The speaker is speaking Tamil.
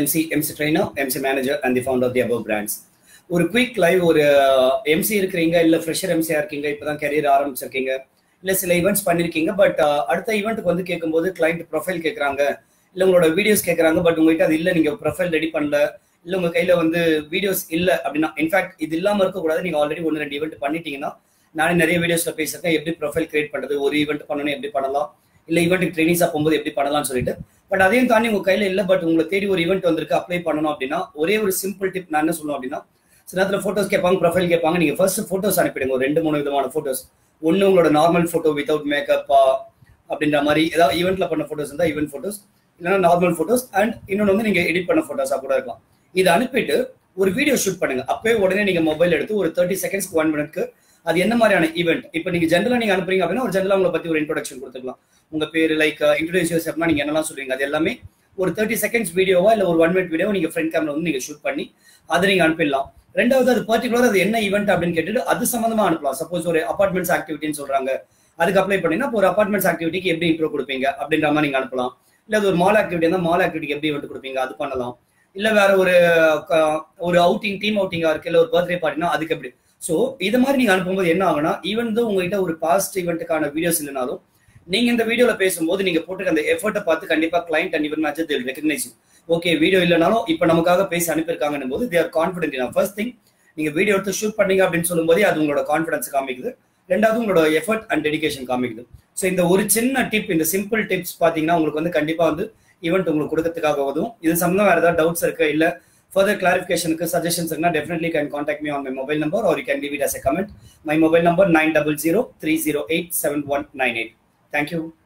MC, MC trainer, MC manager, and the founder of the above brands. ஒரு குயிக் லைவ் ஒரு எம்சி இருக்கிறீங்க இல்ல ஃப்ரெஷர் எம்சியா இருக்கீங்க இப்பதான் கெரியர் ஆரம்பிச்சிருக்கீங்க இல்ல சில ஈவெண்ட்ஸ் பண்ணிருக்கீங்க பட் அடுத்த ஈவெண்ட்டுக்கு வந்து கேட்கும்போது கிளைண்ட் ப்ரொஃபைல் கேட்கறாங்க இல்ல உங்களோட வீடியோஸ் கேட்கறாங்க பட் உங்ககிட்ட அது இல்ல நீங்க ப்ரொஃபைல் ரெடி பண்ணல இல்ல உங்க கையில வந்து வீடியோஸ் இல்ல அப்படின்னா இன்ஃபேக்ட் இது இல்லாம இருக்கக்கூடாது நீங்க ஆல்ரெடி ஒன்று ரெண்டு ஈவெண்ட் பண்ணிட்டீங்கன்னா நானே நிறைய வீடியோஸ்ல பேசியிருக்கேன் எப்படி ப்ரொஃபைல் கிரியேட் பண்றது ஒரு ஈவெண்ட் பண்ணணும் எப்படி பண்ணலாம் இல்ல ஈவெண்ட்டுக்கு ட்ரைனிங்ஸா போகும்போது எப்படி பண்ணலாம்னு சொல்லிட்டு பட் அதையும் தாண்டி உங்க கையில இல்ல பட் உங்களை தேடி ஒரு ஈவெண்ட் வந்திருக்கு அப்ளை பண்ணணும் அப்படின்னா ஒரே ஒரு சிம்பிள் டிப் நான் என்ன சொல்லுவேன் அப்படின்னா சில நேரத்துல போட்டோஸ் கேட்பாங்க ப்ரொஃபைல் கேட்பாங்க நீங்க ஃபர்ஸ்ட் போட்டோஸ் அனுப்பிடுங்க ஒரு ரெண்டு மூணு விதமான போட்டோஸ் ஒன்னு உங்களோட நார்மல் போட்டோ வித்தவுட் மேக்கப் அப்படின்ற மாதிரி ஏதாவது ஈவெண்ட்ல பண்ண போட்டோஸ் இருந்தா ஈவெண்ட் போட்டோஸ் இல்லைன்னா நார்மல் போட்டோஸ் அண்ட் இன்னொன்று வந்து நீங்க எடிட் பண்ண போட்டோஸா கூட இருக்கலாம் இதை அனுப்பிட்டு ஒரு வீடியோ ஷூட் பண்ணுங்க அப்பவே உடனே நீங்க மொபைல் எடுத்து ஒரு தேர்ட்டி செகண்ட்ஸ்க்கு ஒன் மினிட்க்கு அது என்ன மாதிரியான ஈவெண்ட் இப்போ நீங்க ஜென்ரலா நீங்க அனுப்புறீங்க அப்படின்னா ஒரு ஜென்ரலா உங்களை பத்தி ஒரு இன்ட்ரோடக்ஷன் கொடுத்துக்கலாம் உங்க பேர் லைக் இன்ட்ரோடியூஸ் யூஸ் அப்படின்னா நீங்க என்னெல்லாம் சொல்றீங்க அது எல்லாமே ஒரு தேர்ட்டி செகண்ட்ஸ் வீடியோவா இல்ல ஒரு ஒன் மினிட் வீடியோ நீங்க ஃப்ரண்ட் கேமரா வந்து நீங்க ஷூட் பண்ணி அதை நீங்க அனுப்பிடலாம் ரெண்டாவது அது பர்டிகுலர் அது என்ன ஈவெண்ட் அப்படின்னு கேட்டுட்டு அது சம்பந்தமா அனுப்பலாம் சப்போஸ் ஒரு அபார்ட்மெண்ட்ஸ் ஆக்டிவிட்டின்னு சொல்றாங்க அதுக்கு அப்ளை பண்ணீங்கன்னா ஒரு அபார்ட்மெண்ட்ஸ் ஆக்டிவிட்டிக்கு எப்படி இன்ட்ரோ கொடுப்பீங்க அப்படின்ற மாதிரி நீங்க அனுப்பலாம் இல்ல அது ஒரு மால் ஆக்டிவிட்டி இருந்தால் மால் ஆக்டிவிட்டிக்கு எப்படி இவெண்ட் கொடுப்பீங்க அது பண்ணலாம் இல்ல வேற ஒரு ஒரு அவுட்டிங் டீம் அவுட்டிங்கா இருக்கு இல்ல ஒரு பர்த்டே பார்ட்டினா அதுக்கு எப்படி ஸோ இது மாதிரி நீங்க அனுப்பும்போது என்ன ஆகுனா ஈவன் தான் உங்ககிட்ட ஒரு பாஸ்ட் ஈவெண்ட்டுக்கான வீடியோஸ் இல்லைனாலும் நீங்க இந்த வீடியோல பேசும்போது நீங்க போட்டுக்க அந்த எஃபர்ட்டை பார்த்து கண்டிப்பா கிளைண்ட் அண்ட் இவன் மேட்ச் தில் ரெகனைஸ் ஓகே வீடியோ இல்லைனாலும் இப்போ நமக்காக பேசி அனுப்பியிருக்காங்கன்னும் போது they're confident in first thing நீங்க வீடியோ எடுத்து ஷூட் பண்ணீங்க அப்படின்னு சொல்லும்போதே அது உங்களோட கான்ஃபிடன்ஸ் காமிக்குது ரெண்டாவது உங்களோட எஃபர்ட் அண்ட் டெடிகேஷன் காமிக்குது ஸோ இந்த ஒரு சின்ன டிப் இந்த சிம்பிள் டிப்ஸ் பார்த்தீங்கன்னா உங்களுக்கு வந்து கண்டிப்பா வந்து ஈவெண்ட் உங்களுக்கு கொடுக்கறதுக்காக உதவும் இது சம்பந்தம் வேற ஏதாவது டவுட்ஸ் இருக்கு இல்ல further clarificationக்கு suggestions இருக்குன்னா definitely can contact me on my mobile number or you can leave it as a comment. My mobile number 900 308 7198. Thank you.